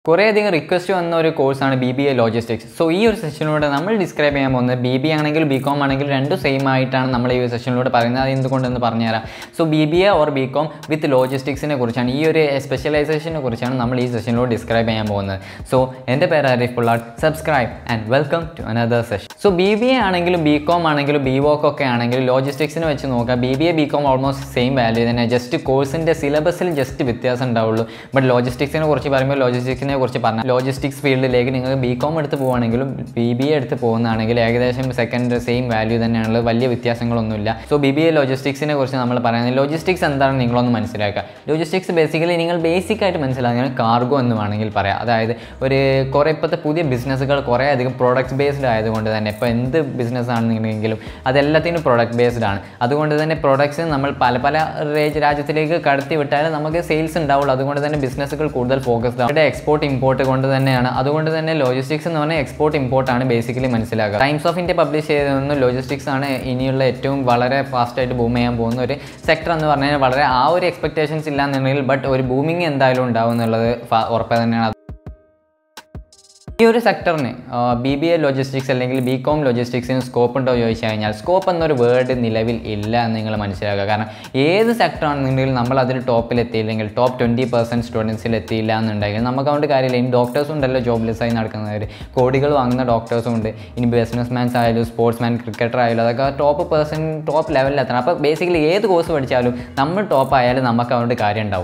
കുറേയധികം റിക്വസ്റ്റ് വന്ന ഒരു കോഴ്സാണ് B B A logistics so ഈ ഒരു സെഷനിലൂടെ നമ്മൾ ഡിസ്ക്രൈബ് ചെയ്യാൻ പോകുന്നത് ബി ബി ആണെങ്കിലും ബി കോം ആണെങ്കിലും രണ്ടും സെയിം ആയിട്ടാണ് നമ്മൾ ഈ ഒരു സെഷനിലൂടെ പറയുന്നത് അത് എന്തുകൊണ്ടെന്ന് പറഞ്ഞുതരാം so B B A or B com with ലോജിസ്റ്റിക്സിനെ കുറിച്ചാണ് ഈ ഒരു സ്പെഷ്യലൈസേഷനെ കുറിച്ചാണ് നമ്മൾ ഈ സെഷനിലൂടെ ഡിസ്ക്രൈബ് ചെയ്യാൻ പോകുന്നത് സോ എൻ്റെ പേര് Arif Pullat subscribe and welcome to another session so B B A ആണെങ്കിലും ബി കോം ആണെങ്കിലും ബി വോക്ക് ഒക്കെ ആണെങ്കിലും ലോജിസ്റ്റിക്സിനെ വെച്ച് നോക്കുക B B A B com almost same value തന്നെ ജസ്റ്റ് കോഴ്സിൻ്റെ സിലബസിൽ ജസ്റ്റ് വ്യത്യാസം ഉണ്ടാവുള്ളൂ ബട്ട് ലോജിസ്റ്റിക്സിനെ കുറിച്ച് പറയുമ്പോൾ ലോജിസ്റ്റിക്സിനെ കുറിച്ച് പറഞ്ഞാൽ ലോജിസ്റ്റിക്സ് ഫീൽഡിലേക്ക് നിങ്ങൾ ബി കോം എടുത്ത് പോവുകയാണെങ്കിലും ബി ബി എ എടുത്ത് പോകുന്നതാണെങ്കിൽ ഏകദേശം സെക്കൻഡ് സെയിം വാല്യൂ തന്നെയാണുള്ളത് വലിയ വ്യത്യാസങ്ങളൊന്നുമില്ല സോ ബി ബി എ ലോജിസ്റ്റിക്സിനെ കുറിച്ച് നമ്മൾ പറയുന്നത് ലോജിസ്റ്റിക്സ് എന്താണെന്ന് നിങ്ങളൊന്ന് മനസ്സിലാക്കുക ലോജിസ്റ്റിക്സ് ബേസിക്കലി നിങ്ങൾ ബേസിക് ആയിട്ട് മനസ്സിലാക്കുന്നത് കാർഗോ എന്ന് വേണമെങ്കിൽ പറയാം അതായത് ഒരു കുറേ ഇപ്പോഴത്തെ പുതിയ ബിസിനസ്സുകൾ കുറേ അധികം പ്രോഡക്റ്റ് ബേസ്ഡ് ആയതുകൊണ്ട് തന്നെ ഇപ്പോൾ എന്ത് ബിസിനസ് ആണെന്നുണ്ടെങ്കിലും അതെല്ലാത്തിനും പ്രോഡക്റ്റ് ബേസ്ഡ് ആണ് അതുകൊണ്ട് തന്നെ പ്രോഡക്ട്സ് നമ്മൾ പല പല രാജ്യ- രാജ്യത്തിലേക്ക് കടത്തി വിട്ടാൽ നമുക്ക് സെയിൽസ് ഉണ്ടാവുള്ളൂ അതുകൊണ്ട് തന്നെ ബിസിനസ്സുകൾ കൂടുതൽ ഫോക്കസ്ഡ് ആണ് എക്സ്പോർട്ട് ഇമ്പോർട്ട് കൊണ്ട് തന്നെയാണ് അതുകൊണ്ട് തന്നെ ലോജിസ്റ്റിക്സ് എന്ന് പറഞ്ഞാൽ എക്സ്പോർട്ട് ഇമ്പോർട്ട് ആണ് ബേസിക്കലി മനസ്സിലാക്കുക ടൈംസ് ഓഫ് ഇന്ത്യ പബ്ലിഷ് ചെയ്തതൊന്നും ലോജിസ്റ്റിക്സ് ആണ് ഇനിയുള്ള ഏറ്റവും വളരെ ഫാസ്റ്റ് ആയിട്ട് ബൂം ചെയ്യാൻ പോകുന്ന ഒരു സെക്ടർ എന്ന് പറഞ്ഞാൽ വളരെ ആ ഒരു എക്സ്പെക്ടേഷൻസ് ഇല്ലാന്നുണ്ടെങ്കിൽ ബട്ട് ഒരു ബൂമിങ് എന്തായാലും ഉണ്ടാവും എന്നുള്ളത് ഫ- ഉറപ്പേ തന്നെയാണ് ഈ ഒരു സെക്ടറിന് ബി ബി എ ലോജിസ്റ്റിക്സ് അല്ലെങ്കിൽ ബി കോം ലോജിസ്റ്റിക്സിന് സ്കോപ്പ് ഉണ്ടോ എന്ന് ചോദിച്ചു കഴിഞ്ഞാൽ സ്കോപ്പ് എന്നൊരു വേർഡ് നിലവിൽ ഇല്ല എന്ന് നിങ്ങൾ മനസ്സിലാക്കുക കാരണം ഏത് സെക്ടർ ആണെന്നുണ്ടെങ്കിൽ നമ്മൾ അതിൽ ടോപ്പിൽ എത്തിയില്ലെങ്കിൽ ടോപ്പ് ട്വൻറ്റി പെർസെൻറ്റ് സ്റ്റുഡൻസിൽ എത്തിയില്ല എന്നുണ്ടെങ്കിൽ നമുക്ക് അതുകൊണ്ട് കാര്യമില്ല ഇനി ഡോക്ടേഴ്സും ഉണ്ടല്ലോ ജോബ്ലെസ്സായി നടക്കുന്നവർ കോടികൾ വാങ്ങുന്ന ഡോക്ടേഴ്സും ഉണ്ട് ഇനി ബിസിനസ് മാൻസ് ആയാലും സ്പോർട്സ് മാൻ ക്രിക്കറ്റർ ആയാലും അതൊക്കെ ടോപ്പ് പേഴ്സൺ ടോപ്പ് ലെവലിൽ എത്തണം അപ്പോൾ ബേസിക്കലി ഏത് കോഴ്സ് പഠിച്ചാലും നമ്മൾ ടോപ്പ് ആയാലും നമുക്ക് അതുകൊണ്ട് കാര്യം ഉണ്ടാവും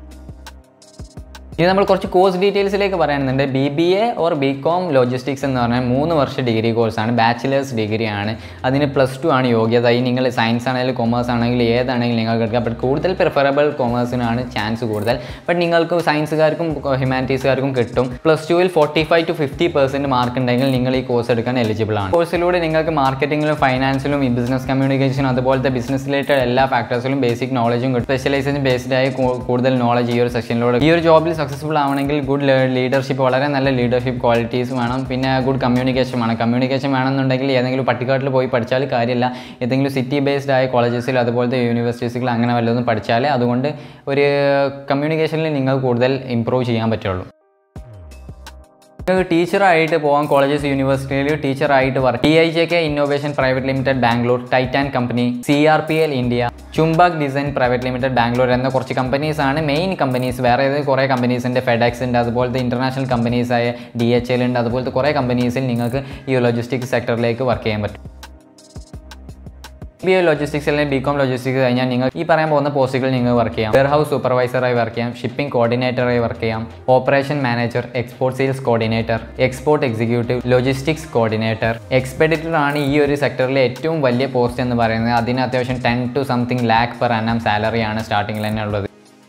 ഇനി നമ്മൾ കുറച്ച് കോഴ്സ് ഡീറ്റെയിൽസിലേക്ക് പറയുന്നുണ്ട് B B A or B com logistics എന്ന് പറഞ്ഞാൽ മൂന്ന് വർഷം ഡിഗ്രി കോഴ്സാണ് ബാച്ചിലേഴ്സ് ഡിഗ്രി ആണ് അതിന് പ്ലസ് ടു ആണ് യോഗ്യത ഈ നിങ്ങൾ സയൻസ് ആണെങ്കിലും കൊമേഴ്സ് ആണെങ്കിലും ഏതാണെങ്കിലും നിങ്ങൾക്ക് എടുക്കാം ബട്ട് കൂടുതൽ പ്രിഫറബിൾ കൊമേഴ്സിനാണ് ചാൻസ് കൂടുതൽ ബട്ട് നിങ്ങൾക്ക് സയൻസുകാർക്കും ഹ്യൂമാനിറ്റീസുകാർക്കും കിട്ടും പ്ലസ് ടുവിൽ forty five to fifty percent mark ഉണ്ടെങ്കിൽ നിങ്ങൾ ഈ കോഴ്സ് എടുക്കാൻ എലിജിബിൾ ആണ് കോഴ്സിലൂടെ നിങ്ങൾക്ക് മാർക്കറ്റിംഗിലും ഫൈനാൻസിലും ഈ ബിസിനസ് കമ്മ്യൂണിക്കേഷനും അതുപോലത്തെ ബിസിനസ് റിലേറ്റഡ് എല്ലാ ഫാക്ടേഴ്സിലും ബേസിക് നോളജും കിട്ടും സ്പെഷ്യലൈസേഷൻ ബേസ്ഡ് ആയി കൂ- കൂടുതൽ നോളജ് ഈ ഒരു സെഷനിലൂടെ ഈ ഒരു ജോബിൽ സക്സസ്ഫുൾ ആവണമെങ്കിൽ ഗുഡ് ലീഡർഷിപ്പ് വളരെ നല്ല ലീഡർഷിപ്പ് ക്വാളിറ്റീസ് വേണം പിന്നെ ഗുഡ് കമ്മ്യൂണിക്കേഷൻ വേണം കമ്മ്യൂണിക്കേഷൻ വേണമെന്നുണ്ടെങ്കിൽ ഏതെങ്കിലും പട്ടിക്കാട്ടിൽ പോയി പഠിച്ചാൽ കാര്യമില്ല ഏതെങ്കിലും സിറ്റി ബേസ്ഡ് ആയ കോളേജസിൽ അതുപോലത്തെ യൂണിവേഴ്സിറ്റീസിൽ അങ്ങനെ വല്ലതും പഠിച്ചാൽ അതുകൊണ്ട് ഒരു കമ്മ്യൂണിക്കേഷനിൽ നിങ്ങൾക്ക് കൂടുതൽ ഇമ്പ്രൂവ് ചെയ്യാൻ പറ്റുള്ളൂ നിങ്ങൾക്ക് ടീച്ചറായിട്ട് പോകാൻ കോളേജസ് യൂണിവേഴ്സിറ്റിയിൽ ടീച്ചറായിട്ട് work T I J K innovation private limited Bangalore Titan company C R P L India Chumbak design private limited Bangalore എന്ന കുറച്ച് കമ്പനീസ് ആണ് മെയിൻ കമ്പനീസ് വേറെ ഏത് കുറേ കമ്പനീസ് ഉണ്ട് ഫെഡെക്സ് ഉണ്ട് അതുപോലത്തെ ഇന്റർനാഷണൽ കമ്പനീസ് ആയ ഡി എച്ച് എൽ ഉണ്ട് അതുപോലത്തെ കുറേ കമ്പനീസിൽ നിങ്ങൾക്ക് ഈ ലോജിസ്റ്റിക്സ് സെക്ടറിലേക്ക് വർക്ക് ചെയ്യാൻ പറ്റും ബി എ ലോജിസ്റ്റിക്സ് അല്ലെങ്കിൽ ബി കോം ലോജിസ്റ്റിക്സ് കഴിഞ്ഞാൽ നിങ്ങൾ ഈ പറയാൻ പോകുന്ന പോസ്റ്റുകളിൽ നിങ്ങൾ വർക്ക് ചെയ്യാം വെയർ ഹൗസ് സൂപ്പർവൈസറായി വർക്ക് ചെയ്യാം ഷിപ്പിംഗ് കോർഡിനേറ്ററായി വർക്ക് ചെയ്യാം operation manager export sales coordinator export executive logistics coordinator expediter ആണ് ഈ ഒരു സെക്ടറിലെ ഏറ്റവും വലിയ പോസ്റ്റ് എന്ന് പറയുന്നത് അതിന് അത്യാവശ്യം ten to something lakh per annum സാലറിയാണ് സ്റ്റാർട്ടിങ്ങിൽ തന്നെ ഉള്ളത്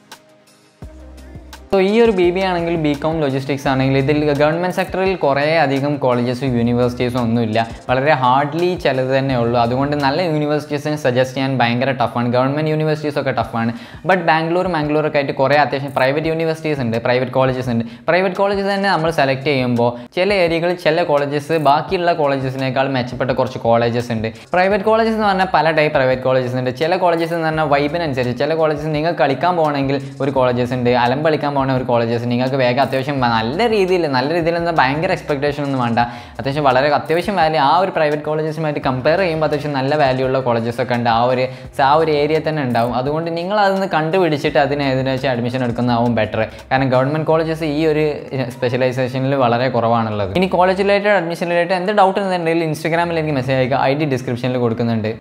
സോ ഈ ഒരു ബി ബി ആണെങ്കിൽ ബി കോം ലോജിസ്റ്റിക്സ് ആണെങ്കിൽ ഇതിൽ ഗവൺമെൻറ് സെക്ടറിൽ കുറേ അധികം കോളേജസും യൂണിവേഴ്സിറ്റീസും ഒന്നുമില്ല വളരെ ഹാർഡ്ലി ചിലത് തന്നെ ഉള്ളൂ അതുകൊണ്ട് നല്ല യൂണിവേഴ്സിറ്റീസിന് സജസ്റ്റ് ചെയ്യാൻ ഭയങ്കര ടഫാണ് ഗവൺമെൻറ് യൂണിവേഴ്സിറ്റീസ് ഒക്കെ ടഫാണ് ബട്ട് ബാംഗ്ലൂർ മാംഗ്ലൂർ ഒക്കെ ആയിട്ട് കുറേ അത്യാവശ്യം പ്രൈവറ്റ് യൂണിവേഴ്സിറ്റീസ് ഉണ്ട് പ്രൈവറ്റ് കോളേജസ് ഉണ്ട് പ്രൈവറ്റ് കോളേജസ് തന്നെ നമ്മൾ സെലക്ട് ചെയ്യുമ്പോൾ ചില ഏരിയകളിൽ ചില കോളേജസ് ബാക്കിയുള്ള കോളേജസിനേക്കാൾ മെച്ചപ്പെട്ട കുറച്ച് കോളേജസ് ഉണ്ട് പ്രൈവറ്റ് കോളേജസ് എന്ന് പറഞ്ഞാൽ പല ടൈപ്പ് പ്രൈവറ്റ് കോളേജസ് ഉണ്ട് ചില കോളേജസ് എന്ന് പറഞ്ഞാൽ വൈബിനനുസരിച്ച് ചില കോളേജസ് നിങ്ങൾക്ക് കളിക്കാൻ പോകണമെങ്കിൽ ഒരു കോളേജസ് ഉണ്ട് അലം കളിക്കാൻ പോകുന്ന ഒരു കോളേജസ് നിങ്ങൾക്ക് വേഗം അത്യാവശ്യം നല്ല രീതിയിൽ നല്ല രീതിയിൽ എന്താ ഭയങ്കര എക്സ്പെക്ടേഷൻ ഒന്നും വേണ്ട അത്യാവശ്യം വളരെ അത്യാവശ്യം വാല്യൂ ആ ഒരു പ്രൈവറ്റ് കോളേജസുമായിട്ട് കമ്പയർ ചെയ്യുമ്പോൾ അത്യാവശ്യം നല്ല വാല്യൂ ഉള്ള കോളേജസ് ഒക്കെ ഉണ്ട് ആ ഒരു ആ ഒരു ഏരിയ തന്നെ ഉണ്ടാവും അതുകൊണ്ട് നിങ്ങൾ അതൊന്ന് കണ്ടുപിടിച്ചിട്ട് അതിന് ഏതിനെ വെച്ച് അഡ്മിഷൻ എടുക്കുന്നതാവും ബെറ്റർ കാരണം ഗവൺമെൻറ് കോളേജസ് ഈ ഒരു സ്പെഷ്യലൈസേഷനിൽ വളരെ കുറവാണുള്ളത് ഇനി കോളേജ് റിലേറ്റഡ് അഡ്മിഷൻ റിലേറ്റഡ് എന്ത് ഡൗട്ട് ഉണ്ടെന്നുണ്ടെങ്കിൽ ഇൻസ്റ്റാഗ്രാമിൽ എനിക്ക് മെസ്സേജ് അയക്കുക ഐ ഡി ഡിസ്ക്രിപ്ഷനിൽ കൊടുക്കുന്നുണ്ട്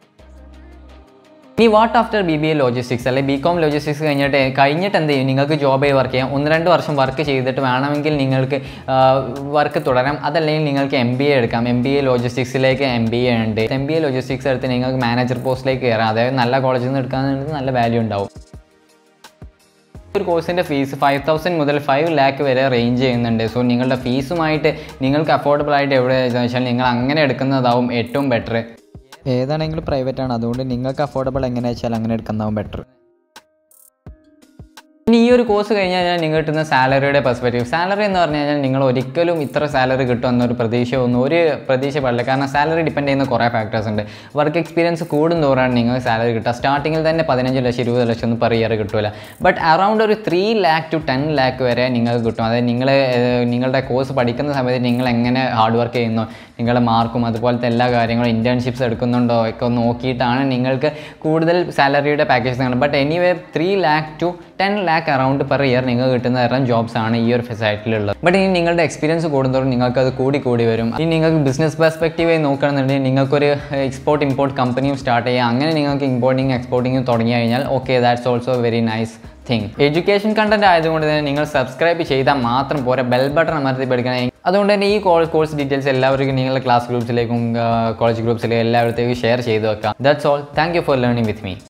ഇനി what after B B A logistics അല്ലെങ്കിൽ ബി കോം ലോജിസ്റ്റിക്സ് കഴിഞ്ഞിട്ട് കഴിഞ്ഞിട്ട് എന്ത് ചെയ്യും നിങ്ങൾക്ക് ജോബായി വർക്ക് ചെയ്യാം ഒന്ന് രണ്ട് വർഷം വർക്ക് ചെയ്തിട്ട് വേണമെങ്കിൽ നിങ്ങൾക്ക് വർക്ക് തുടരാം അതല്ലെങ്കിൽ നിങ്ങൾക്ക് എം ബി എ എടുക്കാം എം ബി എ ലോജിസ്റ്റിക്സിലേക്ക് എം ബി എ ഉണ്ട് എം ബി എ ലോജിസ്റ്റിക്സ് എടുത്ത് നിങ്ങൾക്ക് മാനേജർ പോസ്റ്റിലേക്ക് കയറാം അതായത് നല്ല കോളേജിൽ നിന്ന് എടുക്കാമെന്നുണ്ടെങ്കിൽ നല്ല വാല്യൂ ഉണ്ടാവും ഒരു കോഴ്സിൻ്റെ ഫീസ് ഫൈവ് തൗസൻഡ് മുതൽ ഫൈവ് ലാക്ക് വരെ റേഞ്ച് ചെയ്യുന്നുണ്ട് സോ നിങ്ങളുടെ ഫീസുമായിട്ട് നിങ്ങൾക്ക് അഫോർഡബിൾ ആയിട്ട് എവിടെ വെച്ചാൽ നിങ്ങൾ അങ്ങനെ എടുക്കുന്നതാവും ഏറ്റവും ബെറ്റർ ഏതാണെങ്കിലും പ്രൈവറ്റ് ആണ് അതുകൊണ്ട് നിങ്ങൾക്ക് അഫോർഡബിൾ എങ്ങനെ വെച്ചാൽ അങ്ങനെ എടുക്കുന്നതാവും ബെറ്റർ ഇനി ഈ ഒരു കോഴ്സ് കഴിഞ്ഞാൽ നിങ്ങൾ കിട്ടുന്ന സാലറിയുടെ പെർസ്പെക്റ്റീവ് സാലറി എന്ന് പറഞ്ഞു കഴിഞ്ഞാൽ നിങ്ങൾ ഒരിക്കലും ഇത്ര സാലറി കിട്ടുമെന്നൊരു പ്രതീക്ഷ ഒന്നും ഒരു പ്രതീക്ഷ പാടില്ല കാരണം സാലറി ഡിപ്പെൻഡ് ചെയ്യുന്ന കുറേ ഫാക്ടേഴ്സ് ഉണ്ട് വർക്ക് എക്സ്പീരിയൻസ് കൂടുന്തോറാണ് നിങ്ങൾക്ക് സാലറി കിട്ടുക സ്റ്റാർട്ടിങ്ങിൽ തന്നെ പതിനഞ്ച് ലക്ഷം ഇരുപത് ലക്ഷം ഒന്നും പെർ ഇയർ കിട്ടില്ല ബട്ട് അറൗണ്ട് ഒരു three lakh to ten lakh വരെ നിങ്ങൾക്ക് കിട്ടും അതായത് നിങ്ങൾ നിങ്ങളുടെ കോഴ്സ് പഠിക്കുന്ന സമയത്ത് നിങ്ങൾ എങ്ങനെ ഹാർഡ് വർക്ക് ചെയ്യുന്നു നിങ്ങളുടെ മാർക്കും അതുപോലത്തെ എല്ലാ കാര്യങ്ങളും ഇൻറ്റേൺഷിപ്സ് എടുക്കുന്നുണ്ടോ ഒക്കെ നോക്കിയിട്ടാണ് നിങ്ങൾക്ക് കൂടുതൽ സാലറിയുടെ പാക്കേജ് കാണുന്നത് but anyway three lakh to ten lakh around per year നിങ്ങൾക്ക് കിട്ടുന്ന തരം ജോബ്സ് ആണ് ഈ ഒരു സൈറ്റിലുള്ളത് ബട്ട് ഇനി നിങ്ങളുടെ എക്സ്പീരിയൻസ് കൂടുന്നതോറും നിങ്ങൾക്ക് അത് കൂടി കൂടി വരും ഇനി നിങ്ങൾക്ക് ബിസിനസ് പെർസ്പെക്റ്റീവ് നോക്കുകയാണെന്നുണ്ടെങ്കിൽ നിങ്ങൾക്കൊരു എക്സ്പോർട്ട് ഇമ്പോർട്ട് കമ്പനിയും സ്റ്റാർട്ട് ചെയ്യാം അങ്ങനെ നിങ്ങൾക്ക് ഇമ്പോർട്ടിങ് എക്സ്പോർട്ടിങ് തുടങ്ങി കഴിഞ്ഞാൽ okay that's also very nice thing education content ആയതുകൊണ്ട് തന്നെ നിങ്ങൾ സബ്സ്ക്രൈബ് ചെയ്താൽ മാത്രം പോരാ ബെൽ ബട്ടൺ അമർത്തി പഠിക്കണം അതുകൊണ്ട് തന്നെ ഈ കോഴ്സ് ഡീറ്റെയിൽസ് എല്ലാവർക്കും നിങ്ങളുടെ ക്ലാസ് ഗ്രൂപ്പ്സിലേക്കും കോളേജ് ഗ്രൂപ്പ്സിലേക്കും എല്ലാവരത്തേക്കും ഷെയർ ചെയ്ത് വെക്കാം that's all thank you for learning with me